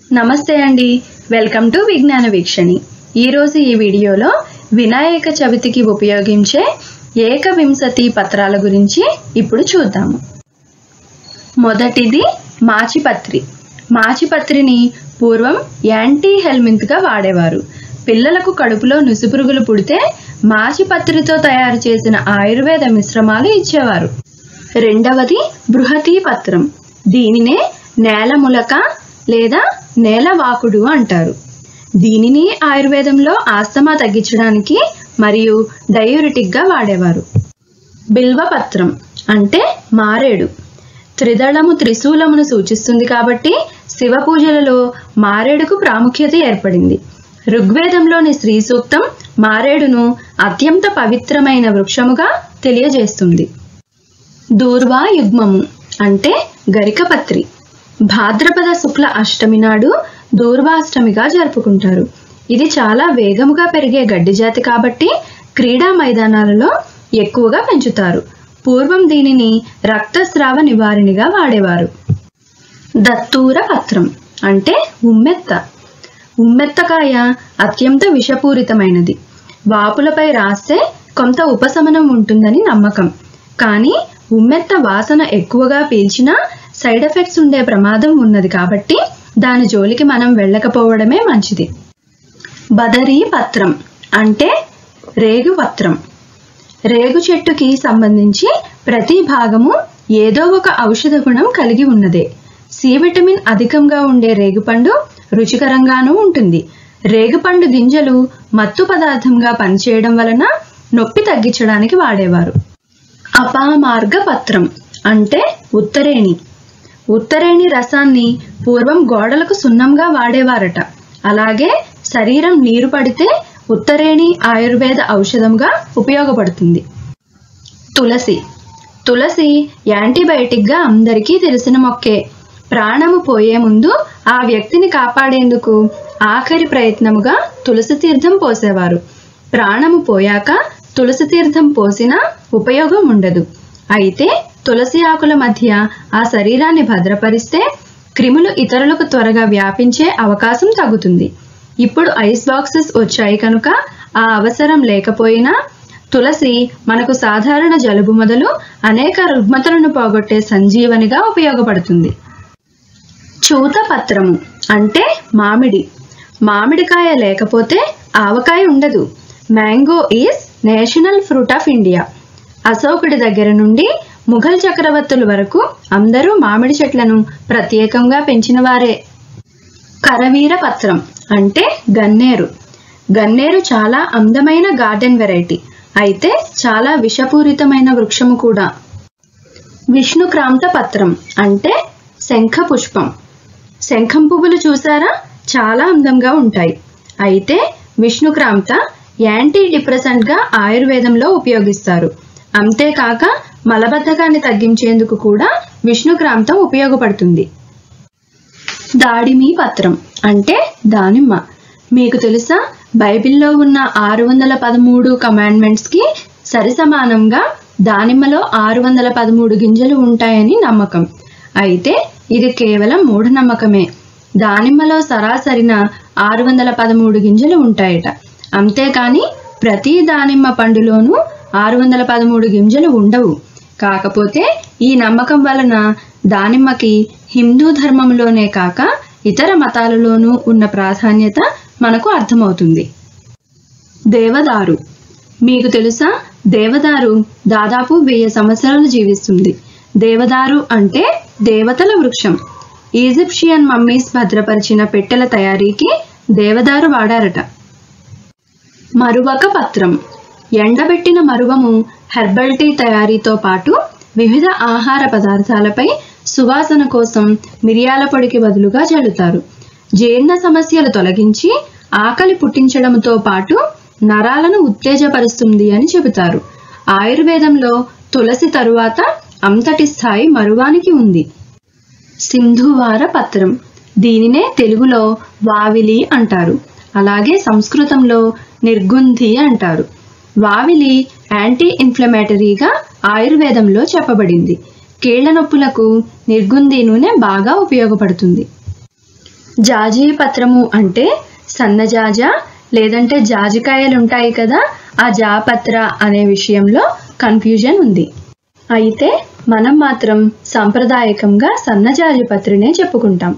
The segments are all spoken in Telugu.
నమస్తే అండి వెల్కమ్ టు విజ్ఞాన వీక్షణి ఈరోజు ఈ వీడియోలో వినాయక చవితికి ఉపయోగించే ఏకవింశతి పత్రాల గురించి ఇప్పుడు చూద్దాము మొదటిది మాచిపత్రి మాచిపత్రిని పూర్వం యాంటీ హెల్మింత్గా వాడేవారు పిల్లలకు కడుపులో నుసుపురుగులు పుడితే మాచిపత్రితో తయారు చేసిన ఆయుర్వేద మిశ్రమాలు ఇచ్చేవారు రెండవది బృహతి పత్రం దీనినే నేలములక లేదా నేలవాకుడు అంటారు దీనిని ఆయుర్వేదంలో ఆస్తమా తగ్గించడానికి మరియు డయూరిటిక్గా వాడేవారు బిల్వపత్రం అంటే మారేడు త్రిదళము త్రిశూలమును సూచిస్తుంది కాబట్టి శివ పూజలలో మారేడుకు ప్రాముఖ్యత ఏర్పడింది ఋగ్వేదంలోని శ్రీ సూక్తం మారేడును అత్యంత పవిత్రమైన వృక్షముగా తెలియజేస్తుంది దూర్వా యుగ్మము అంటే గరికపత్రి భాద్రపద శుక్ల అష్టమి నాడు దూర్వాష్టమిగా జరుపుకుంటారు ఇది చాలా వేగముగా పెరిగే గడ్డి జాతి కాబట్టి క్రీడా మైదానాలలో ఎక్కువగా పెంచుతారు పూర్వం దీనిని రక్తస్రావ నివారణగా వాడేవారు దత్తూర పత్రం అంటే ఉమ్మెత్త ఉమ్మెత్తకాయ అత్యంత విషపూరితమైనది వాపులపై రాస్తే కొంత ఉపశమనం ఉంటుందని నమ్మకం కానీ ఉమ్మెత్త వాసన ఎక్కువగా పీల్చినా సైడ్ ఎఫెక్ట్స్ ఉండే ప్రమాదం ఉన్నది కాబట్టి దాని జోలికి మనం వెళ్ళకపోవడమే మంచిది బదరీ పత్రం అంటే రేగు పత్రం రేగు చెట్టుకి సంబంధించి ప్రతి భాగము ఏదో ఒక ఔషధ గుణం కలిగి ఉన్నదే సి విటమిన్ అధికంగా ఉండే రేగుపండు రుచికరంగానూ ఉంటుంది రేగుపండు గింజలు మత్తు పదార్థంగా పనిచేయడం వలన నొప్పి తగ్గించడానికి వాడేవారు అపామార్గ పత్రం అంటే ఉత్తరేణి ఉత్తరేణి రసాన్ని పూర్వం గోడలకు సున్నంగా వాడేవారట అలాగే శరీరం నీరు పడితే ఉత్తరేణి ఆయుర్వేద ఔషధంగా ఉపయోగపడుతుంది తులసి తులసి యాంటీబయాటిక్గా అందరికీ తెలిసిన మొక్కే ప్రాణము పోయే ముందు ఆ వ్యక్తిని కాపాడేందుకు ఆఖరి ప్రయత్నముగా తులసి తీర్థం పోసేవారు ప్రాణము పోయాక తులసి తీర్థం పోసినా ఉపయోగం ఉండదు అయితే తులసి ఆకుల మధ్య ఆ శరీరాన్ని భద్రపరిస్తే క్రిములు ఇతరులకు త్వరగా వ్యాపించే అవకాశం తగ్గుతుంది ఇప్పుడు ఐస్ బాక్సెస్ వచ్చాయి కనుక ఆ అవసరం లేకపోయినా తులసి మనకు సాధారణ జలుబు మొదలు అనేక రుగ్మతలను పోగొట్టే సంజీవనిగా ఉపయోగపడుతుంది చూత పత్రము అంటే మామిడి మామిడికాయ లేకపోతే ఆవకాయ ఉండదు mango is national fruit of India అశోకుడి దగ్గర నుండి ముఘల్ చక్రవర్తుల వరకు అందరూ మామిడి చెట్లను ప్రత్యేకంగా పెంచిన వారే కరవీర పత్రం అంటే గన్నేరు గన్నేరు చాలా అందమైన గార్డెన్ వెరైటీ అయితే చాలా విషపూరితమైన వృక్షము కూడా విష్ణుక్రాంత పత్రం అంటే శంఖ పుష్పం శంఖం పువ్వులు చూసారా చాలా అందంగా ఉంటాయి అయితే విష్ణుక్రాంత యాంటీ డిప్రెసెంట్గా ఆయుర్వేదంలో ఉపయోగిస్తారు అంతేకాక మలబద్ధకాన్ని తగ్గించేందుకు కూడా విష్ణుక్రాంతం ఉపయోగపడుతుంది దాడిమి పత్రం అంటే దానిమ్మ మీకు తెలుసా బైబిల్లో ఉన్న ఆరు వందల పదమూడు కమాండ్మెంట్స్కి సరిసమానంగా దానిమ్మలో ఆరు వందల పదమూడు గింజలు ఉంటాయని నమ్మకం అయితే ఇది కేవలం మూఢనమ్మకమే దానిమ్మలో సరాసరిన ఆరు వందల పదమూడు గింజలు ఉంటాయట అంతేకాని ప్రతి దానిమ్మ పండులోనూ ఆరు వందల పదమూడు గింజలు ఉండవు కాకపోతే ఈ నమ్మకం వలన దానిమ్మకి హిందూ ధర్మంలోనే కాక ఇతర మతాలలోనూ ఉన్న ప్రాధాన్యత మనకు అర్థమవుతుంది దేవదారు మీకు తెలుసా దేవదారు దాదాపు వెయ్యి సంవత్సరాలు జీవిస్తుంది దేవదారు అంటే దేవతల వృక్షం ఈజిప్షియన్ మమ్మీస్ భద్రపరిచిన పెట్టెల తయారీకి దేవదారు వాడారట మరువక పత్రం ఎండబెట్టిన మరువము హెర్బల్ టీ తయారీతో పాటు వివిధ ఆహార పదార్థాలపై సువాసన కోసం మిరియాల పొడికి బదులుగా చల్లుతారు జీర్ణ సమస్యలు తొలగించి ఆకలి పుట్టించడంతో పాటు నరాలను ఉత్తేజపరుస్తుంది అని చెబుతారు ఆయుర్వేదంలో తులసి తరువాత అంతటి స్థాయి మరువానికి ఉంది సింధువార పత్రం దీనినే తెలుగులో వావిలి అంటారు అలాగే సంస్కృతంలో నిర్గుంధి అంటారు వావిలి యాంటీ ఇన్ఫ్లమేటరీగా ఆయుర్వేదంలో చెప్పబడింది కీళ్ల నొప్పులకు నిర్గుంది నూనె బాగా ఉపయోగపడుతుంది జాజీ పత్రము అంటే సన్నజాజ లేదంటే జాజికాయలు ఉంటాయి కదా ఆ జాపత్ర అనే విషయంలో కన్ఫ్యూజన్ ఉంది అయితే మనం మాత్రం సాంప్రదాయకంగా సన్నజాజి పత్రినే చెప్పుకుంటాం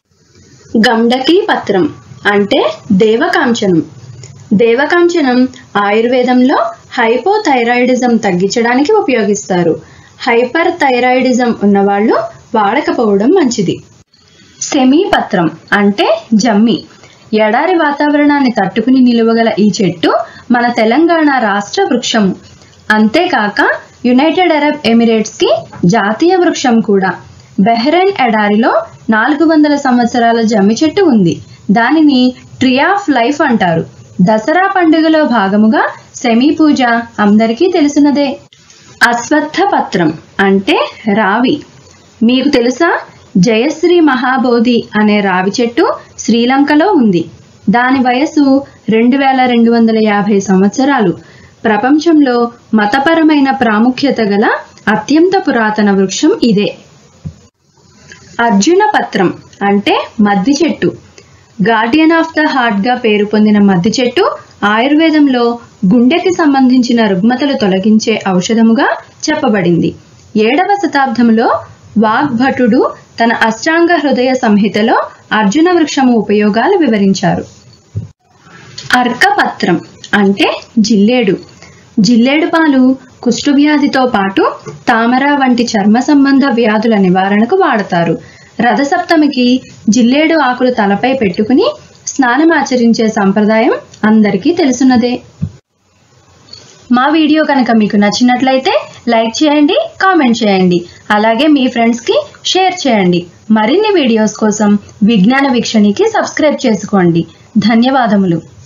గండకీ పత్రం అంటే దేవకాంచనం దేవకాంచనం ఆయుర్వేదంలో హైపోథైరాయిడిజం తగ్గించడానికి ఉపయోగిస్తారు హైపర్ థైరాయిడిజం ఉన్నవాళ్ళు వాడకపోవడం మంచిది సెమీ పత్రం అంటే జమ్మి ఎడారి వాతావరణాన్ని తట్టుకుని నిలువగల ఈ చెట్టు మన తెలంగాణ రాష్ట్ర వృక్షము అంతేకాక యునైటెడ్ అరబ్ ఎమిరేట్స్ కి జాతీయ వృక్షం కూడా బెహ్రెన్ ఎడారిలో నాలుగు వందల సంవత్సరాల జమ్మి చెట్టు ఉంది దానిని ట్రీ ఆఫ్ లైఫ్ అంటారు దసరా పండుగలో భాగముగా సెమీ పూజ అందరికీ తెలిసినదే అశ్వత్థ పత్రం అంటే రావి మీకు తెలుసా జయశ్రీ మహాబోధి అనే రావి చెట్టు శ్రీలంకలో ఉంది దాని వయసు రెండు వేల రెండు వందల యాభై సంవత్సరాలు ప్రపంచంలో మతపరమైన ప్రాముఖ్యత గల అత్యంత పురాతన వృక్షం ఇదే అర్జున పత్రం అంటే మద్ది చెట్టు గార్డియన్ ఆఫ్ ద హార్ట్ గా పేరు పొందిన మద్ది చెట్టు ఆయుర్వేదంలో గుండెకి సంబంధించిన రుగ్మతలు తొలగించే ఔషధముగా చెప్పబడింది ఏడవ శతాబ్దంలో వాగ్భటుడు తన అష్టాంగ హృదయ సంహితలో అర్జున వృక్షము ఉపయోగాలు వివరించారు అర్కపత్రం అంటే జిల్లేడు జిల్లేడు పాలు కుష్ఠవ్యాధితో పాటు తామర వంటి చర్మ సంబంధ వ్యాధుల నివారణకు వాడతారు రథసప్తమికి జిల్లేడు ఆకులు తలపై పెట్టుకుని స్నానమాచరించే సంప్రదాయం అందరికీ తెలుసున్నదే మా వీడియో కనుక మీకు నచ్చినట్లయితే లైక్ చేయండి కామెంట్ చేయండి అలాగే మీ ఫ్రెండ్స్కి షేర్ చేయండి మరిన్ని వీడియోస్ కోసం విజ్ఞాన వీక్షణికి సబ్స్క్రైబ్ చేసుకోండి ధన్యవాదములు